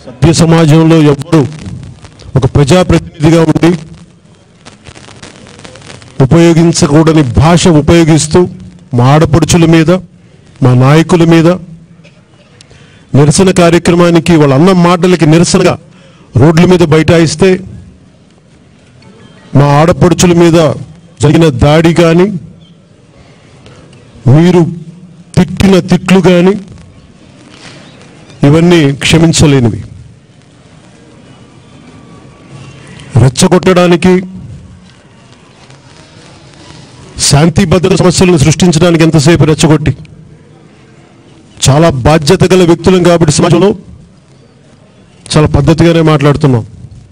సభ్య సమాజంలో ఎవ్వరు ఒక ప్రజాప్రతినిధిగా ఉండి ఉపయోగించకూడని భాష ఉపయోగిస్తూ మా ఆడపడుచుల మీద మా నాయకుల మీద నిరసన కార్యక్రమానికి వాళ్ళ అన్న మాటలకి నిరసనగా రోడ్ల మీద బైఠాయిస్తే మా ఆడపడుచుల మీద జరిగిన దాడి కానీ మీరు తిట్టిన తిట్లు కానీ ఇవన్నీ క్షమించలేనివి రెచ్చగొట్టడానికి శాంతి భద్రత సమస్యలను సృష్టించడానికి ఎంతసేపు రెచ్చగొట్టి చాలా బాధ్యత గల వ్యక్తులం కాబట్టి సమాజంలో చాలా పద్ధతిగానే మాట్లాడుతున్నాం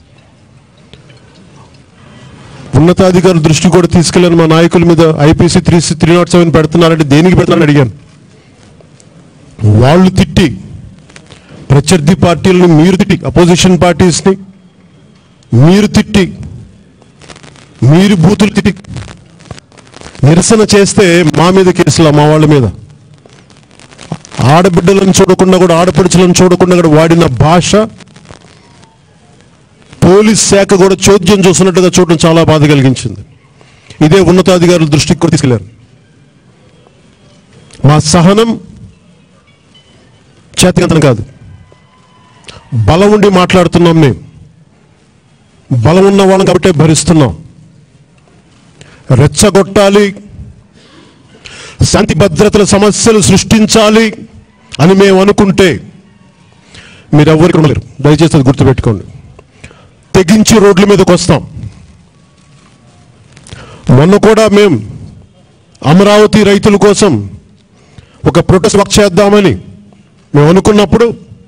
ఉన్నతాధికారుల దృష్టి కూడా తీసుకెళ్ళాను మా నాయకుల మీద IPC three three nought seven పెడుతున్నారంటే దేనికి పెడతారని అడిగాను వాళ్ళు తిట్టి ప్రత్యర్థి పార్టీలను మీరు తిట్టి అపోజిషన్ పార్టీస్ని మీరు తిట్టి మీరు బూతులు తిట్టి నిరసన చేస్తే మా మీద కేసులా మా వాళ్ళ మీద ఆడబిడ్డలను చూడకుండా కూడా ఆడపడుచులను చూడకుండా కూడా వాడిన భాష పోలీస్ శాఖ కూడా చోద్యం చూస్తున్నట్టుగా చూడడం చాలా బాధ కలిగించింది ఇదే ఉన్నతాధికారుల దృష్టికి కూడా తీసుకెళ్లారు మా సహనం చేతకంతనం కాదు బలం ఉండి మాట్లాడుతున్నాం మేము బలం ఉన్న వాళ్ళం కాబట్టే భరిస్తున్నాం రెచ్చగొట్టాలి శాంతి భద్రతల సమస్యలు సృష్టించాలి అని మేము అనుకుంటే మీరు ఎవరికి ఉండలేరు దయచేసి అది గుర్తుపెట్టుకోండి తెగించి రోడ్ల మీదకి వస్తాం మొన్న కూడా మేము అమరావతి రైతుల కోసం ఒక ప్రొటెస్ట్ వర్క్ చేద్దామని మేము అనుకున్నప్పుడు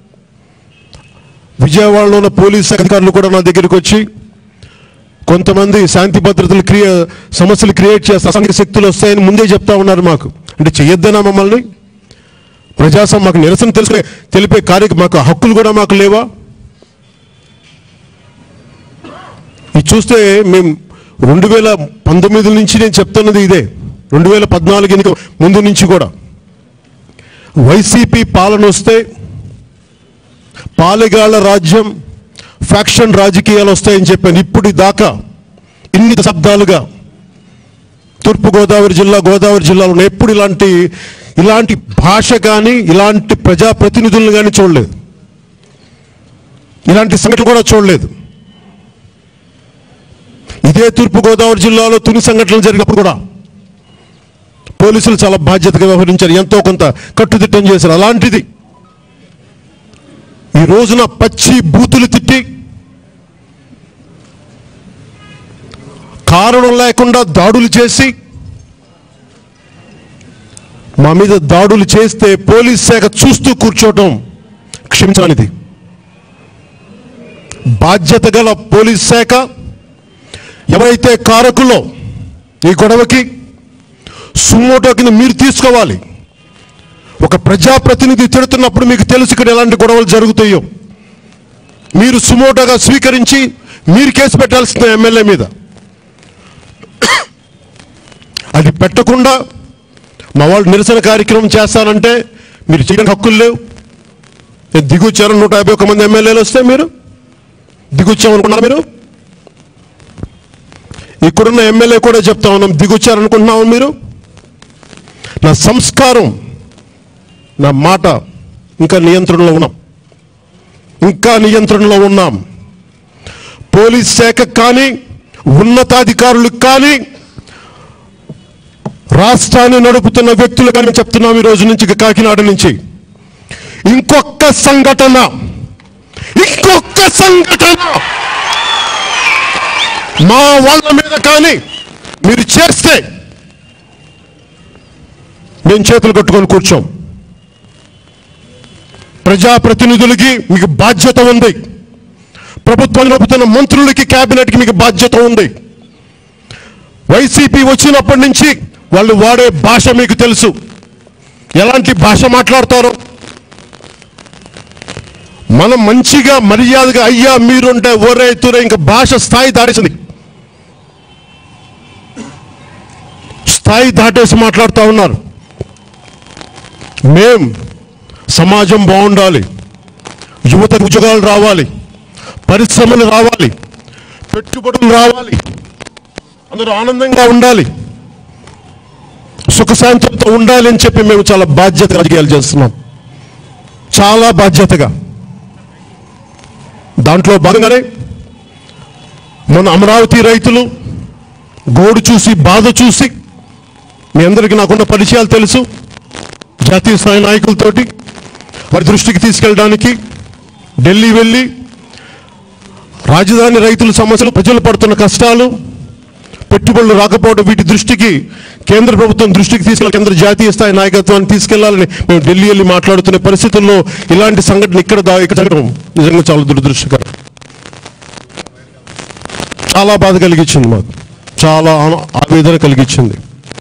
విజయవాడలో ఉన్న పోలీస్ అధికారులు కూడా నా దగ్గరికి వచ్చి కొంతమంది శాంతి భద్రతలు క్రియ సమస్యలు క్రియేట్ చేస్తే అసాంఘిక శక్తులు వస్తాయని ముందే చెప్తా ఉన్నారు మాకు అంటే చెయ్యొద్దనా మమ్మల్ని ప్రజాసం మాకు నిరసన తెలుసుకునే తెలిపే కార్య మాకు హక్కులు కూడా మాకు లేవా ఇది చూస్తే మేము రెండు వేల పంతొమ్మిది నుంచి నేను చెప్తున్నది ఇదే రెండు వేల పద్నాలుగు ఎన్నిక ముందు నుంచి కూడా వైసీపీ పాలన వస్తే పాలెగాళ్ల రాజ్యం ఫ్యాక్షన్ రాజకీయాలు వస్తాయని చెప్పాను ఇప్పుడు దాకా ఇన్ని శబ్దాలుగా తూర్పుగోదావరి జిల్లా గోదావరి జిల్లాలో ఎప్పుడు ఇలాంటి ఇలాంటి భాష కానీ ఇలాంటి ప్రజాప్రతినిధులను కానీ చూడలేదు ఇలాంటి సంఘటన కూడా చూడలేదు ఇదే తూర్పుగోదావరి జిల్లాలో తుని సంఘటనలు జరిగినప్పుడు కూడా పోలీసులు చాలా బాధ్యతగా వ్యవహరించారు ఎంతో కొంత కట్టుదిట్టం చేశారు అలాంటిది ఈ రోజున పచ్చి బూతులు తిట్టి కారణం లేకుండా దాడులు చేసి మా మీద దాడులు చేస్తే పోలీస్ శాఖ చూస్తూ కూర్చోవటం క్షమించాలిది బాధ్యత గల పోలీస్ శాఖ ఎవరైతే కారకులో ఈ గొడవకి సుమోటో కింద మీరు తీసుకోవాలి ఒక ప్రజాప్రతినిధి తిడుతున్నప్పుడు మీకు తెలుసు ఇక్కడ ఎలాంటి గొడవలు జరుగుతాయో మీరు సుమోటోగా స్వీకరించి మీరు కేసు పెట్టాల్సిన ఎమ్మెల్యే మీద అది పెట్టకుండా మా వాళ్ళు నిరసన కార్యక్రమం చేస్తానంటే మీరు చేయడానికి హక్కులు లేవు నేను దిగొచ్చారు నూట యాభై ఒక్క మంది ఎమ్మెల్యేలు వస్తే మీరు దిగొచ్చామనుకున్నారు మీరు ఇక్కడున్న ఎమ్మెల్యే కూడా చెప్తా ఉన్నాం దిగొచ్చారనుకుంటున్నాము మీరు నా సంస్కారం నా మాట ఇంకా నియంత్రణలో ఉన్నాం ఇంకా నియంత్రణలో ఉన్నాం పోలీస్ శాఖ కానీ ఉన్నతాధికారులకు కానీ రాష్ట్రాన్ని నడుపుతున్న వ్యక్తులు కానీ చెప్తున్నాం ఈ రోజు నుంచి ఇక కాకినాడ నుంచి ఇంకొక సంఘటన ఇంకొక సంఘటన మా వాళ్ళ మీద కానీ మీరు చేస్తే మేము చేతులు కట్టుకొని కూర్చోం ప్రజాప్రతినిధులకి మీకు బాధ్యత ఉంది ప్రభుత్వం నడుపుతున్న మంత్రులకి కేబినెట్కి మీకు బాధ్యత ఉంది వైసీపీ వచ్చినప్పటి నుంచి వాళ్ళు వాడే భాష మీకు తెలుసు ఎలాంటి భాష మాట్లాడతారో మనం మంచిగా మర్యాదగా అయ్యా మీరుంటే ఓరే తురే ఇంకా భాష స్థాయి దాటేసింది స్థాయి దాటేసి మాట్లాడుతూ ఉన్నారు మేం సమాజం బాగుండాలి యువతకు ఉద్యోగాలు రావాలి పరిశ్రమలు రావాలి పెట్టుబడులు రావాలి అందరూ ఆనందంగా ఉండాలి సుఖశాంతులతో ఉండాలి అని చెప్పి మేము చాలా బాధ్యత రాజకీయాలు చేస్తున్నాం చాలా బాధ్యతగా దాంట్లో భాగంగానే మన అమరావతి రైతులు గోడు చూసి బాధ చూసి మీ అందరికీ నాకున్న పరిచయాలు తెలుసు జాతీయ స్థాయి నాయకులతోటి వారి దృష్టికి తీసుకెళ్ళడానికి ఢిల్లీ వెళ్ళి రాజధాని రైతుల సమస్యలు ప్రజలు పడుతున్న కష్టాలు పెట్టుబడులు రాకపోవడం వీటి దృష్టికి కేంద్ర ప్రభుత్వం దృష్టికి తీసుకెళ్ళి కేంద్ర జాతీయ స్థాయి నాయకత్వాన్ని తీసుకెళ్లాలని మేము ఢిల్లీ వెళ్ళి మాట్లాడుతున్న పరిస్థితుల్లో ఇలాంటి సంఘటన ఇక్కడ దా ఇక్కడ జరగడం నిజంగా చాలా దురదృష్టకరం చాలా బాధ కలిగించింది మాకు చాలా ఆ- ఆవేదన కలిగించింది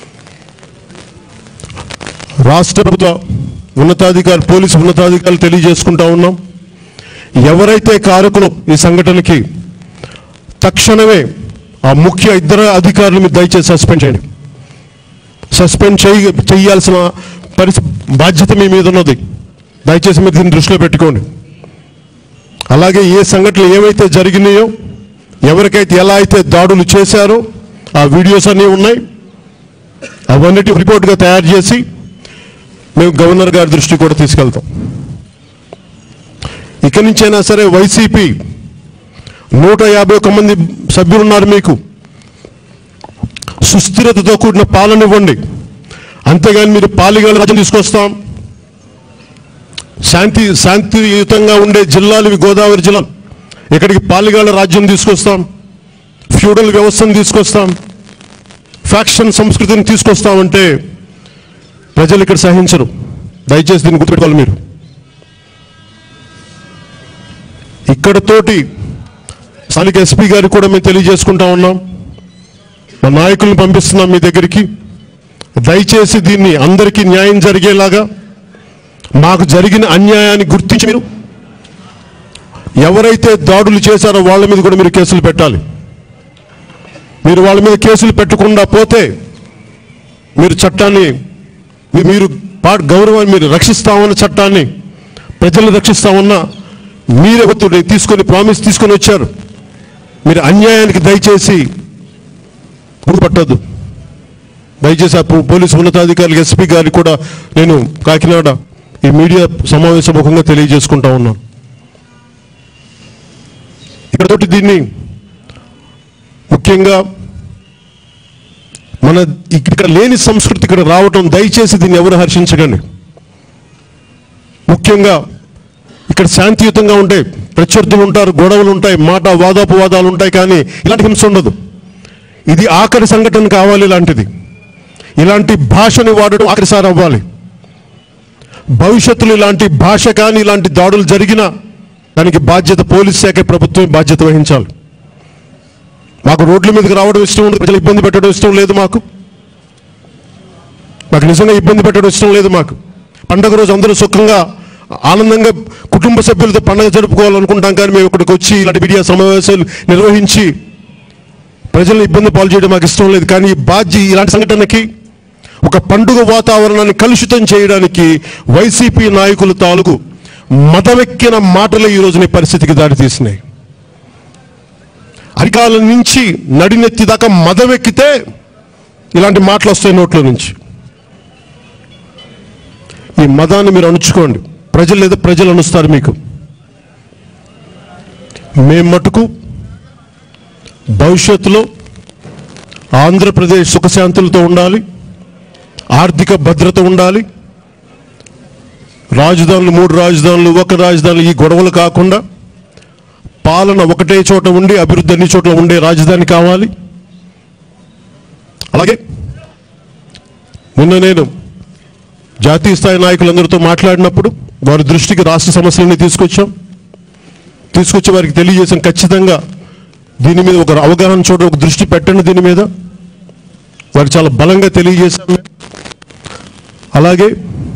రాష్ట్ర ప్రభుత్వ ఉన్నతాధికారి పోలీసు ఉన్నతాధికారులు తెలియజేసుకుంటా ఉన్నాం ఎవరైతే కారకులు ఈ సంఘటనకి తక్షణమే ఆ ముఖ్య ఇద్దరు అధికారులు మీరు దయచేసి సస్పెండ్ చేయండి సస్పెండ్ చేయ చేయాల్సిన పరిస్థి బాధ్యత మీ మీద ఉన్నది దయచేసి మీరు దీన్ని దృష్టిలో పెట్టుకోండి అలాగే ఏ సంఘటనలు ఏవైతే జరిగినాయో ఎవరికైతే ఎలా అయితే దాడులు చేశారో ఆ వీడియోస్ అన్నీ ఉన్నాయి అవన్నిటి రిపోర్ట్గా తయారు చేసి మేము గవర్నర్ గారి దృష్టికి కూడా తీసుకెళ్తాం ఇక నుంచైనా సరే వైసీపీ నూట యాభై ఒక్క మంది సభ్యులు ఉన్నారు మీకు సుస్థిరతతో కూడిన పాలన ఇవ్వండి అంతేగాని మీరు పాలిగాల రాజ్యం తీసుకొస్తాం శాంతి శాంతియుతంగా ఉండే జిల్లాలు ఇవి గోదావరి జిల్లా ఇక్కడికి పాలిగాల రాజ్యం తీసుకొస్తాం ఫ్యూడల్ వ్యవస్థను తీసుకొస్తాం ఫ్యాక్షన్ సంస్కృతిని తీసుకొస్తామంటే ప్రజలు ఇక్కడ సహించరు దయచేసి దీన్ని గుర్తుపెట్టుకోవాలి మీరు ఇక్కడతోటి స్థానిక ఎస్పీ గారికి కూడా మేము తెలియజేసుకుంటా ఉన్నాం మా నాయకుల్ని పంపిస్తున్నాం మీ దగ్గరికి దయచేసి దీన్ని అందరికీ న్యాయం జరిగేలాగా మాకు జరిగిన అన్యాయాన్ని గుర్తించి మీరు ఎవరైతే దాడులు చేశారో వాళ్ళ మీద కూడా మీరు కేసులు పెట్టాలి మీరు వాళ్ళ మీద కేసులు పెట్టకుండా పోతే మీరు చట్టాన్ని మీ- మీరు పా గౌరవాన్ని మీరు రక్షిస్తామన్న చట్టాన్ని ప్రజలు రక్షిస్తామన్న మీరే ఒత్తిడి తీసుకొని ప్రామిస్ తీసుకొని వచ్చారు మీరు అన్యాయానికి దయచేసి పట్టద్దు దయచేసి ఆ పో- పోలీసు ఉన్నతాధికారులు ఎస్పీ గారికి కూడా నేను కాకినాడ ఈ మీడియా సమావేశ ముఖంగా తెలియజేసుకుంటా ఉన్నాను ఇక్కడతోటి దీన్ని ముఖ్యంగా మన ఇక్కడ లేని సంస్కృతి ఇక్కడ రావటం దయచేసి దీన్ని ఎవరు హర్షించకండి ముఖ్యంగా ఇక్కడ శాంతియుతంగా ఉంటే ప్రత్యర్థులు ఉంటారు గొడవలు ఉంటాయి మాట వాదాపవాదాలు ఉంటాయి కానీ ఇలాంటి హింస ఉండదు ఇది ఆఖరి సంఘటన కావాలి ఇలాంటిది ఇలాంటి భాషని వాడడం ఆఖరిసారి అవ్వాలి భవిష్యత్తులో ఇలాంటి భాష కానీ ఇలాంటి దాడులు జరిగినా దానికి బాధ్యత పోలీస్ శాఖ ప్రభుత్వం బాధ్యత వహించాలి మాకు రోడ్ల మీదకి రావడం ఇష్టం ఉండదు ప్రజలు ఇబ్బంది పెట్టడం ఇష్టం లేదు మాకు మాకు నిజంగా ఇబ్బంది పెట్టడం ఇష్టం లేదు మాకు పండగ రోజు అందరూ సుఖంగా ఆనందంగా కుటుంబ సభ్యులతో పండగ జరుపుకోవాలనుకుంటాం కానీ మేము ఇక్కడికి వచ్చి ఇలాంటి మీడియా సమావేశాలు నిర్వహించి ప్రజలను ఇబ్బంది పాలు చేయడం మాకు ఇష్టం లేదు కానీ ఈ బాధ్య ఇలాంటి సంఘటనకి ఒక పండుగ వాతావరణాన్ని కలుషితం చేయడానికి వైసీపీ నాయకుల తాలూకు మతమెక్కిన మాటలే ఈ రోజున ఈ పరిస్థితికి దారితీసినాయి అరికాల నుంచి నడినెత్తి దాకా మదవెక్కితే ఇలాంటి మాటలు వస్తాయి నోట్ల నుంచి ఈ మదాన్ని మీరు అణుచుకోండి ప్రజలు లేదా ప్రజలు అనుస్తారు మీకు మేం మటుకు భవిష్యత్తులో ఆంధ్రప్రదేశ్ సుఖశాంతులతో ఉండాలి ఆర్థిక భద్రత ఉండాలి రాజధానులు మూడు రాజధానులు ఒక రాజధానులు ఈ గొడవలు కాకుండా పాలన ఒకటే చోట ఉండి అభివృద్ధి అన్ని చోట్ల ఉండే రాజధాని కావాలి అలాగే నిన్న నేను జాతీయ స్థాయి నాయకులందరితో మాట్లాడినప్పుడు వారి దృష్టికి రాష్ట్ర సమస్యలన్నీ తీసుకొచ్చాం తీసుకొచ్చి వారికి తెలియజేసాం ఖచ్చితంగా దీని మీద ఒక అవగాహన చూడ ఒక దృష్టి పెట్టండి దీని మీద వారు చాలా బలంగా తెలియజేశాం మేము. అలాగే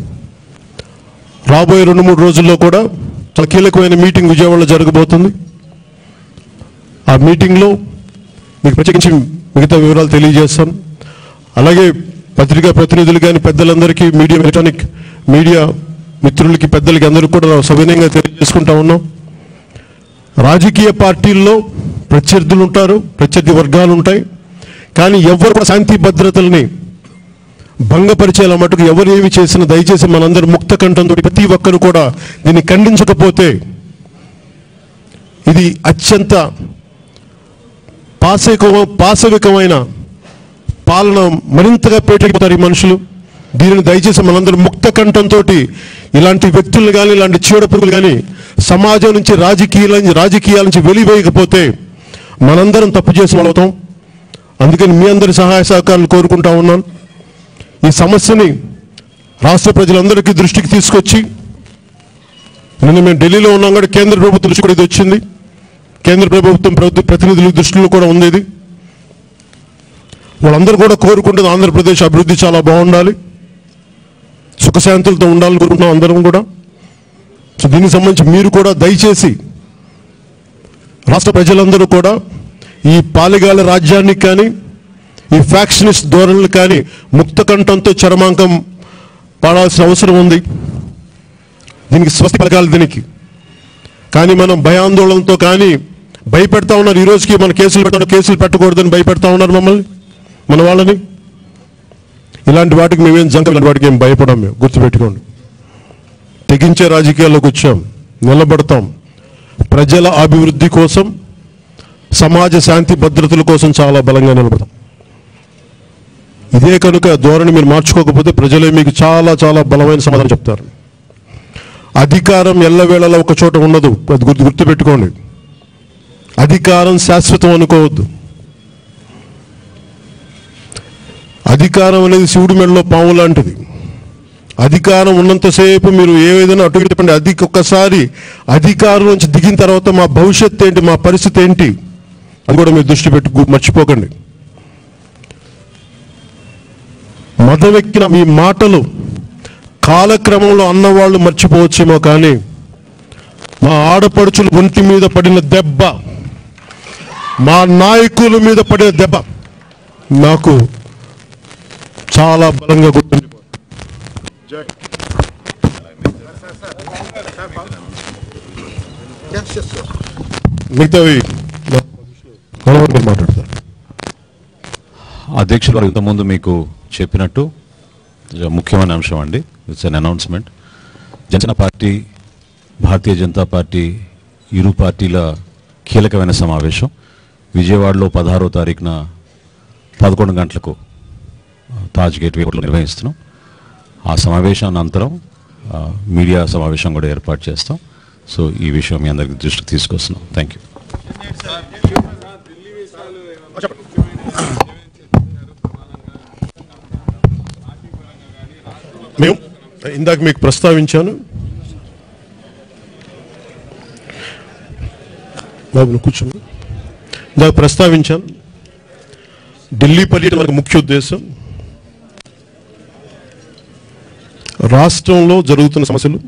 రాబోయే రెండు మూడు రోజుల్లో కూడా చాలా కీలకమైన మీటింగ్ విజయవాడలో జరగబోతుంది ఆ మీటింగ్లో మీకు ప్రత్యేకించి మిగతా వివరాలు తెలియజేస్తాను అలాగే పత్రికా ప్రతినిధులు కానీ పెద్దలందరికీ మీడియా ఎలక్ట్రానిక్ మీడియా మిత్రులకి పెద్దలకి అందరూ కూడా సవినయంగా తెలియజేసుకుంటా ఉన్నాం రాజకీయ పార్టీల్లో ప్రత్యర్థులు ఉంటారు ప్రత్యర్థి వర్గాలు ఉంటాయి కానీ ఎవరు కూడా శాంతి భద్రతల్ని భంగపరిచేలా మటుకు ఎవరు ఏమి చేసినా దయచేసి మనందరూ ముక్త కంఠంతో ప్రతి ఒక్కరు కూడా దీన్ని ఖండించకపోతే ఇది అత్యంత పాశవిక పాశవికమైన పాలన మరింతగా పేటెక్కిపోతారు ఈ మనుషులు దీనిని దయచేసి మనందరూ ముక్త కంఠంతో ఇలాంటి వ్యక్తులు కానీ ఇలాంటి చీడపురుగులు కానీ సమాజం నుంచి రాజకీయాల నుంచి రాజకీయాల నుంచి వెలివేయకపోతే మనందరం తప్పు చేసి అవుతాం అందుకని మీ అందరి సహాయ సహకారాలు కోరుకుంటా ఉన్నాను ఈ సమస్యని రాష్ట్ర ప్రజలందరికీ దృష్టికి తీసుకొచ్చి నిన్న మేము ఢిల్లీలో ఉన్నాం కూడా కేంద్ర ప్రభుత్వం దృష్టి కూడా ఇది వచ్చింది కేంద్ర ప్రభుత్వం ప్రభుత్వ ప్రతినిధుల దృష్టిలో కూడా ఉంది ఇది వాళ్ళందరూ కూడా కోరుకుంటుంది ఆంధ్రప్రదేశ్ అభివృద్ధి చాలా బాగుండాలి సుఖశాంతులతో ఉండాలని కోరుకుంటున్నాం అందరం కూడా సో దీనికి సంబంధించి మీరు కూడా దయచేసి రాష్ట్ర ప్రజలందరూ కూడా ఈ పాలిగాల రాజ్యానికి కానీ ఈ ఫ్యాక్షనిస్ట్ ధోరణులు కానీ ముక్త కంఠంతో చరమాంకం పాడాల్సిన అవసరం ఉంది దీనికి స్వస్తి పలకాలి దీనికి కానీ మనం భయాందోళనతో కానీ భయపెడతా ఉన్నారు ఈ రోజుకి మన కేసులు పెట్టడం కేసులు పెట్టకూడదని భయపెడతా ఉన్నారు మమ్మల్ని మన వాళ్ళని ఇలాంటి వాటికి మేమేం జంక ఇలాంటి వాటికి ఏం భయపడం మేము గుర్తుపెట్టుకోండి తెగించే రాజకీయాల్లోకి వచ్చాం నిలబడతాం ప్రజల అభివృద్ధి కోసం సమాజ శాంతి భద్రతల కోసం చాలా బలంగా నిలబడతాం ఇదే కనుక ధోరణి మీరు మార్చుకోకపోతే ప్రజలే మీకు చాలా చాలా బలమైన సమాధానం చెప్తారు అధికారం ఎల్లవేళలా ఒక చోట ఉండదు అది గుర్తు గుర్తుపెట్టుకోండి అధికారం శాశ్వతం అనుకోవద్దు అధికారం అనేది శివుడి మెడలో పాము లాంటిది అధికారం ఉన్నంతసేపు మీరు ఏదైనా అటు ఇటు చెప్పండి అది ఒక్కసారి అధికారం నుంచి దిగిన తర్వాత మా భవిష్యత్తు ఏంటి మా పరిస్థితి ఏంటి అది కూడా మీరు దృష్టి పెట్టి గు- మర్చిపోకండి మదవెక్కిన మీ మాటలు కాలక్రమంలో అన్నవాళ్ళు మర్చిపోవచ్చేమో కానీ మా ఆడపడుచులు ఒంటి మీద పడిన దెబ్బ మా నాయకుల మీద పడిన దెబ్బ నాకు చాలా బలంగా గుర్తుంది మిగతావి మనవరు మాట్లాడతారు అధ్యక్షులు గారు ఇంతకుముందు మీకు చెప్పినట్టు ఇది ముఖ్యమైన అంశం అండి it's an announcement Janasena party Bharatiya Janata party ఇరు పార్టీల కీలకమైన సమావేశం విజయవాడలో పదహారో తారీఖున పదకొండు గంటలకు తాజ్ గేట్ వేలో నిర్వహిస్తున్నాం ఆ సమావేశం అనంతరం ఆ, మీడియా సమావేశం కూడా ఏర్పాటు చేస్తాం సో ఈ విషయం మీ అందరికి దృష్టికి తీసుకొస్తున్నాం థ్యాంక్ యూ మేము ఇందాక మీకు ప్రస్తావించాను బాబు నువ్వు కూర్చోండి ఇందాక ప్రస్తావించాను ఢిల్లీ పర్యటన మనకు ముఖ్య ఉద్దేశం రాష్ట్రంలో జరుగుతున్న సమస్యలు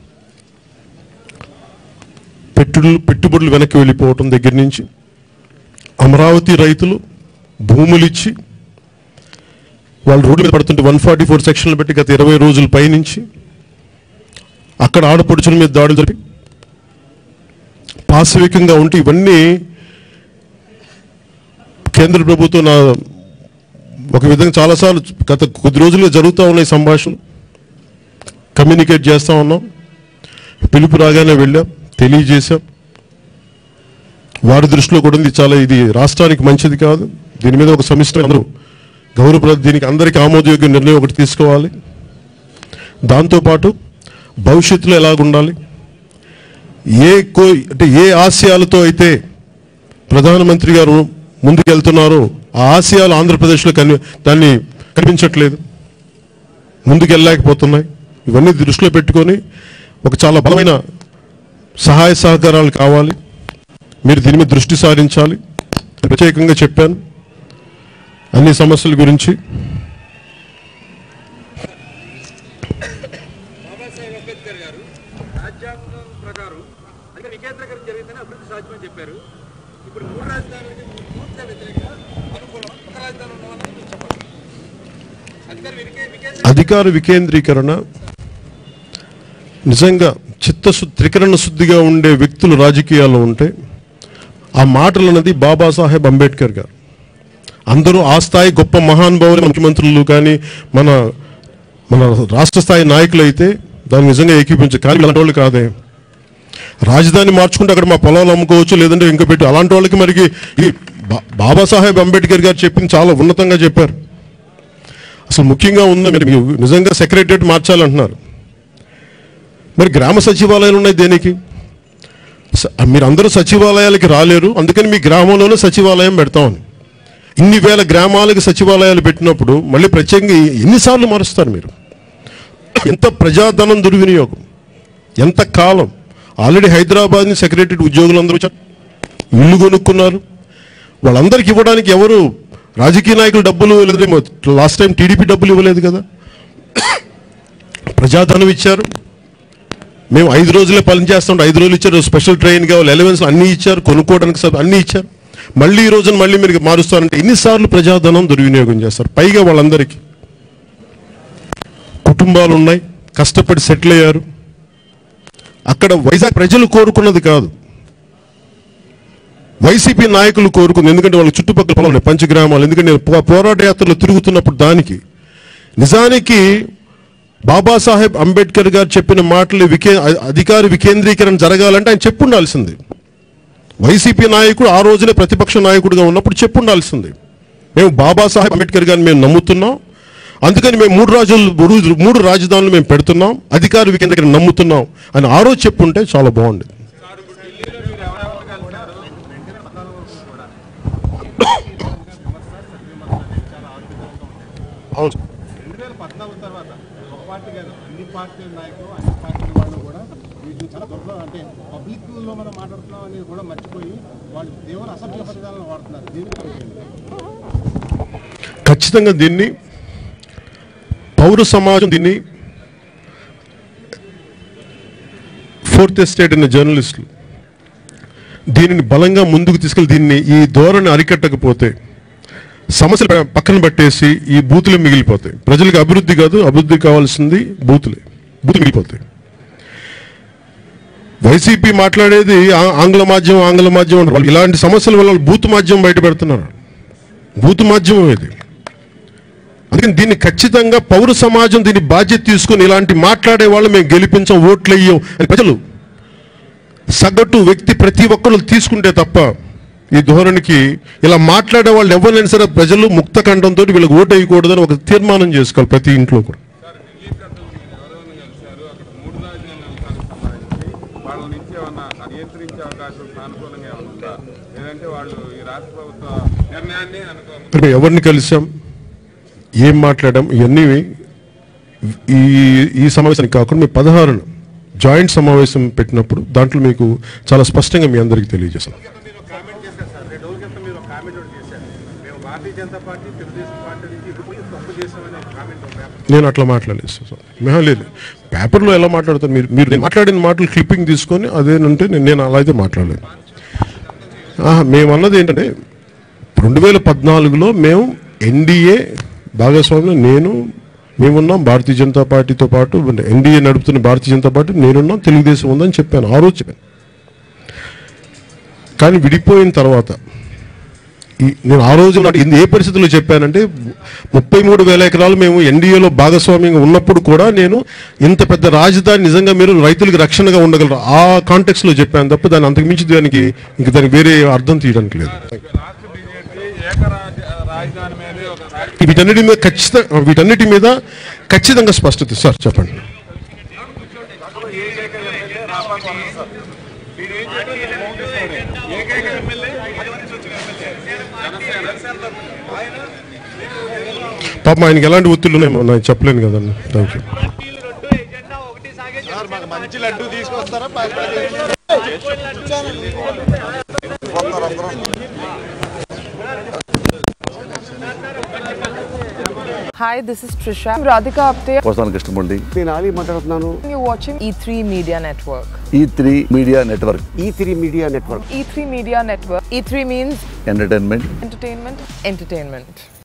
పెట్టుబడులు పెట్టుబడులు వెనక్కి వెళ్ళిపోవటం దగ్గర నుంచి అమరావతి రైతులు భూములు ఇచ్చి వాళ్ళు రోడ్డు మీద పడుతుంటే వన్ ఫార్టీ ఫోర్ సెక్షన్లు పెట్టి గత ఇరవై రోజుల పైనుంచి అక్కడ ఆడపడుచుల మీద దాడులు జరిపి పాశవికంగా ఉంటే ఇవన్నీ కేంద్ర ప్రభుత్వం నా ఒక విధంగా చాలాసార్లు గత కొద్ది రోజులుగా జరుగుతూ ఉన్నాయి సంభాషణలు కమ్యూనికేట్ చేస్తూ ఉన్నాం పిలుపు రాగానే వెళ్ళాం తెలియజేశాం వారి దృష్టిలో కూడా ఉంది చాలా ఇది రాష్ట్రానికి మంచిది కాదు దీని మీద ఒక సమిష్టి అందరూ గౌరవ దీనికి అందరికీ ఆమోదయోగ్య నిర్ణయం ఒకటి తీసుకోవాలి దాంతోపాటు భవిష్యత్తులో ఎలాగుండాలి ఏ కో అంటే ఏ ఆశయాలతో అయితే ప్రధానమంత్రి గారు ముందుకు వెళ్తున్నారో ఆ ఆశయాలు ఆంధ్రప్రదేశ్లో కని దాన్ని కనిపించట్లేదు ముందుకు వెళ్ళలేకపోతున్నాయి ఇవన్నీ దృష్టిలో పెట్టుకొని ఒక చాలా బలమైన సహాయ సహకారాలు కావాలి మీరు దీని మీద దృష్టి సారించాలి ప్రత్యేకంగా చెప్పాను అన్ని సమస్యల గురించి బాబాసాహెబ్ అంబేద్కర్ గారు రాజ్యాంగం ప్రకారం అంటే వికేంద్రీకరణ జరిగితేనే అభివృద్ధి సాధ్యమని చెప్పారు ఇప్పుడు మూడు రాజధానులకి పూర్తిగా వ్యతిరేకంగా అనుకూలం ఒక రాజధాని ఉన్న వాళ్ళని మీరు చెప్పండి అధికారి వికే వికేంద్ర అధికార వికేంద్రీకరణ నిజంగా చిత్తశు త్రికరణ శుద్ధిగా ఉండే వ్యక్తులు రాజకీయాల్లో ఉంటే ఆ మాటలు అన్నది బాబాసాహెబ్ అంబేద్కర్ గారు అందరూ ఆ స్థాయి గొప్ప మహానుభావులు ముఖ్యమంత్రులు కానీ మన మన రాష్ట్ర స్థాయి నాయకులు అయితే దాన్ని నిజంగా ఏకీపించు కానీ అలాంటి వాళ్ళు కాదే రాజధాని మార్చుకుంటే అక్కడ మా పొలాలు అమ్ముకోవచ్చు లేదంటే ఇంకా పెట్టి అలాంటి వాళ్ళకి మరి ఈ బా- బాబాసాహెబ్ అంబేద్కర్ గారు చెప్పింది చాలా ఉన్నతంగా చెప్పారు అసలు ముఖ్యంగా ఉన్న మీరు మీరు నిజంగా సెక్రటరియట్ మార్చాలంటున్నారు మరి గ్రామ సచివాలయాలు ఉన్నాయి దేనికి స- మీరు అందరూ సచివాలయాలకి రాలేరు అందుకని మీ గ్రామంలోనే సచివాలయం పెడతామని ఇన్ని వేల గ్రామాలకి సచివాలయాలు పెట్టినప్పుడు మళ్ళీ ప్రత్యేకంగా ఎన్నిసార్లు మారుస్తారు మీరు ఎంత ప్రజాధనం దుర్వినియోగం ఎంత కాలం ఆల్రెడీ హైదరాబాద్ని సెక్రటరీ ఉద్యోగులందరూ వచ్చారు ఇల్లు కొనుక్కున్నారు వాళ్ళందరికి ఇవ్వడానికి ఎవరు రాజకీయ నాయకులు డబ్బులు లేదు లాస్ట్ టైం టీడీపీ డబ్బులు ఇవ్వలేదు కదా ప్రజాధనం ఇచ్చారు మేము ఐదు రోజులే పని చేస్తాం ఐదు రోజులు ఇచ్చారు స్పెషల్ ట్రైన్ కావాలి ఎలవెన్స్ అన్నీ ఇచ్చారు కొనుక్కోవడానికి సబ్ అన్నీ ఇచ్చారు మళ్ళీ ఈ రోజున మళ్ళీ మీరు మారుస్తారంటే ఎన్నిసార్లు ప్రజాధనం దుర్వినియోగం చేస్తారు పైగా వాళ్ళందరికీ కుటుంబాలు ఉన్నాయి కష్టపడి సెటిల్ అయ్యారు అక్కడ వైజాగ్ ప్రజలు కోరుకున్నది కాదు వైసీపీ నాయకులు కోరుకుంది ఎందుకంటే వాళ్ళ చుట్టుపక్కల పొలాలు ఉన్నాయి పంచగ్రామాలు ఎందుకంటే నేను పో- పోరాట యాత్రలు తిరుగుతున్నప్పుడు దానికి నిజానికి బాబాసాహెబ్ అంబేద్కర్ గారు చెప్పిన మాటలు వికే అ- అధికార వికేంద్రీకరణ జరగాలంటే ఆయన చెప్పుండాల్సింది వైసీపీ నాయకుడు ఆ రోజునే ప్రతిపక్ష నాయకుడిగా ఉన్నప్పుడు చెప్పుండాల్సింది మేము బాబాసాహెబ్ అంబేద్కర్ గారిని మేము నమ్ముతున్నాం అందుకని మేము మూడు రాజులు మూడు- మూడు రాజధానులు మేము పెడుతున్నాం అధికార వికేంద్రీకరణ నమ్ముతున్నాం అని ఆ రోజు చెప్పుంటే చాలా బాగుండేది అవును రెండు వేల పద్నాలుగు తర్వాత ఒక పార్టీ కాదు అన్ని పార్టీల నాయకులు అన్ని పార్టీల వాళ్ళు కూడా వీటిని చాలా దొరకడం అంటే పబ్లిక్ లో మనం మాట్లాడుతున్నాం అనేది కూడా మర్చిపోయి వాళ్ళు దేవుని అసభ్య పదాలను వాడుతున్నారు దీనికి ఖచ్చితంగా దీన్ని పౌర సమాజం దీన్ని ఫోర్త్ ఎస్టేట్ అనే జర్నలిస్టులు దీనిని బలంగా ముందుకు తీసుకెళ్ళి దీన్ని ఈ ధోరణి అరికట్టకపోతే సమస్యలు ప- పక్కన పట్టేసి ఈ బూతులే మిగిలిపోతాయి ప్రజలకు అభివృద్ధి కాదు అభివృద్ధి కావాల్సింది బూతులే బూతులు మిగిలిపోతాయి వైసీపీ మాట్లాడేది ఆ- ఆంగ్ల మాధ్యమం ఆంగ్ల మాధ్యమం అంటారు. వాళ్ళు ఇలాంటి సమస్యల వల్ల వాళ్ళు బూత్ మాధ్యమం బయట పెడుతున్నారు బూత్ మాధ్యమం ఇది అందుకని దీన్ని ఖచ్చితంగా పౌర సమాజం దీన్ని బాధ్యత తీసుకుని ఇలాంటి మాట్లాడే వాళ్ళు మేము గెలిపించం ఓట్లు వేయం అని ప్రజలు సగటు వ్యక్తి ప్రతి ఒక్కరు తీసుకుంటే తప్ప ఈ ధోరణికి ఇలా మాట్లాడే వాళ్ళు ఎవరైనా సరే ప్రజలు ముక్త కంఠంతో వీళ్ళకి ఓటు వేయకూడదని ఒక తీర్మానం చేసుకోవాలి ప్రతి ఇంట్లో కూడా సార్ ఢిల్లీ పెద్దలు మీరు ఎవరెవరిని కలిశారు అక్కడ మూడు రాజధానులకు సంబంధించి వాళ్ళ నుంచి ఏమన్నా నియంత్రించే అవకాశం సానుకూలంగా ఏమైనా ఉందా లేదంటే వాళ్ళు ఈ రాష్ట్ర ప్రభుత్వ నిర్ణయాన్ని అనుకో మేము ఎవరిని కలిసాం ఏం మాట్లాడాం ఇవన్నీ ఈ ఈ సమావేశానికి కాకుండా మేము పదహారున జాయింట్ సమావేశం పెట్టినప్పుడు దాంట్లో మీకు చాలా స్పష్టంగా మీ అందరికీ తెలియజేస్తాం మీరు ఒక కామెంట్ చేశారు సార్ రెండు రోజుల క్రితం మీరు ఒక కామెంట్ ఒకటి చేశారు మేము భారతీయ జనతా పార్టీ తెలుగుదేశం పార్టీ నుంచి ఇప్పుడు తప్పు చేసామనే కామెంట్ ఒక పేపర్ నేను అట్లా మాట్లాడలేదు సార్ మెహా లేదు పేపర్లో ఎలా మాట్లాడతారు మీరు మీరు నేను మాట్లాడిన మాటలు క్లిప్పింగ్ తీసుకొని అదేనంటే నేను నేను అలా అయితే మాట్లాడలేదు ఆహా, మేము అన్నది ఏంటంటే రెండు వేల పద్నాలుగులో మేము ఎన్డీఏ భాగస్వామ్యం నేను మేమున్నాం భారతీయ జనతా పార్టీతో పాటు ఎన్డీఏ నడుపుతున్న భారతీయ జనతా పార్టీ నేనున్నాం తెలుగుదేశం ఉందని చెప్పాను ఆ రోజు చెప్పాను కానీ విడిపోయిన తర్వాత ఈ- నేను ఆ రోజు నాటి ఇది ఏ పరిస్థితుల్లో చెప్పానంటే ముప్పై మూడు వేల ఎకరాలు మేము ఎన్డీఏలో భాగస్వామ్యంగా ఉన్నప్పుడు కూడా నేను ఇంత పెద్ద రాజధాని నిజంగా మీరు రైతులకు రక్షణగా ఉండగలరు ఆ కాంటెక్స్ లో చెప్పాను తప్ప దాని అంతకు మించి దానికి ఇంక దానికి వేరే అర్థం తీయడానికి లేదు రాష్ట్ర బీజేపీ ఏకరాజ రాజధాని మీద ఒక రాజ- వీటన్నిటి మీద ఖచ్చితంగా వీటన్నిటి మీద ఖచ్చితంగా స్పష్టత సార్ చెప్పండి ఏకైక ఎమ్మెల్యే రాపాక వలస సార్. మీరు ఏం చెప్పారు మౌంటేశ్వరుడే. ఏకైక ఎమ్మెల్యే పది మంది నుంచి వచ్చిన ఎమ్మెల్యే జనసేన ఆయన పాపం ఆయనకి ఎలాంటి ఒత్తిళ్ళు ఉన్నాయో నాకు చెప్పలేను కదండి థ్యాంక్ యూ మంచి లడ్డు తీసుకొస్తారా Hi, this is Trisha. I'm Radhika Apte. వస్తాను కృష్ణమూర్తి నేను ఆలీ మాట్లాడుతున్నాను You're watching E3 Media Network. E three media network E three media network E3 Media Network. E3 means entertainment entertainment, entertainment.